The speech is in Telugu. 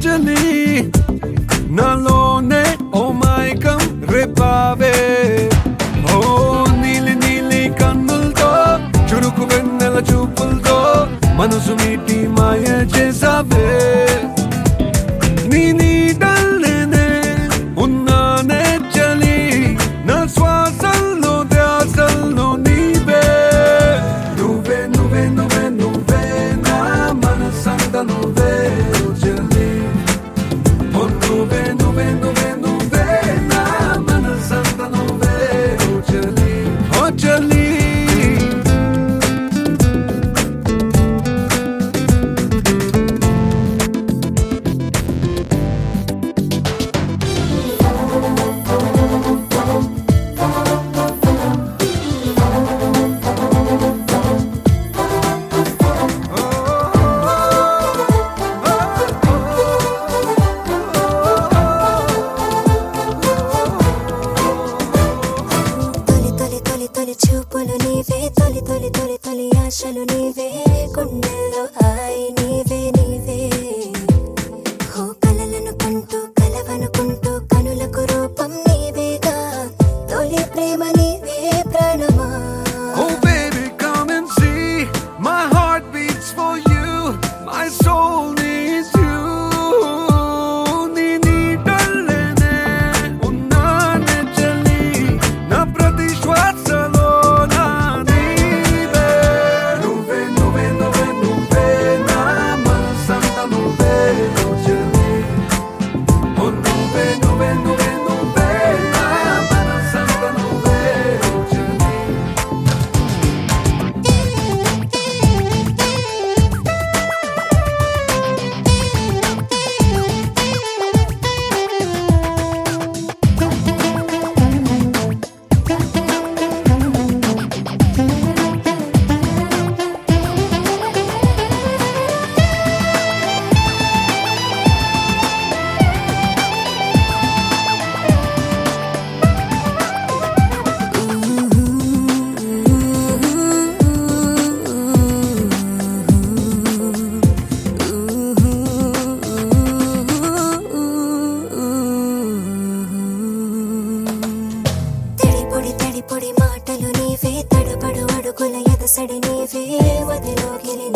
చలి నాలోనే ఓ మైకం రేపావే ఓ నీలి నీలి కన్నులతో చురుకు వెన్నెల చూపులతో మనసు మీటి మాయ చేసావే నీ నీడల్లోనే ఉన్నానే చలి నా శ్వాసల్లో ధ్యాసల్లో నీవే నువ్వే నువ్వే నువ్వే నువ్వే నా మనసంత నువ్వే ఓ చలి ఓ నువ్వే నువ్వే నువ్వే నువ్వే నా మనసంత నువ్వే ఓ చలి ఓ చలి తొలి తొలి తొలి తొలి చూపులు నీవే తొలి తొలి తొలి తొలి ఆశలు నీవే గుండెల్లో హాయి నీవే నీవే హో కలలనుకుంటూ కలవనుకుంటూ కనులకు రూపం నీవేగా తొలి ప్రేమ నీవే ప్రాణమా Oh baby, come and see. My heart beats for you. My soul needs you. నీ నీడల్లోనే ఉన్నానే చలి. నా ప్రతి శ్వాసలో నా నీవే. నువ్వే, నువ్వే, నువ్వే, నువ్వే నా మనసంత నువ్వే ఓ చలి. ఓ నువ్వే, నువ్వే, నువ్వే, నువ్వే నా మనసంత నువ్వే ఓ చలి. తడిపొడి తడిపొడి మాటలు నీవే తడబడు అడుగుల ఎదసడి నీవే వదిలోగిలి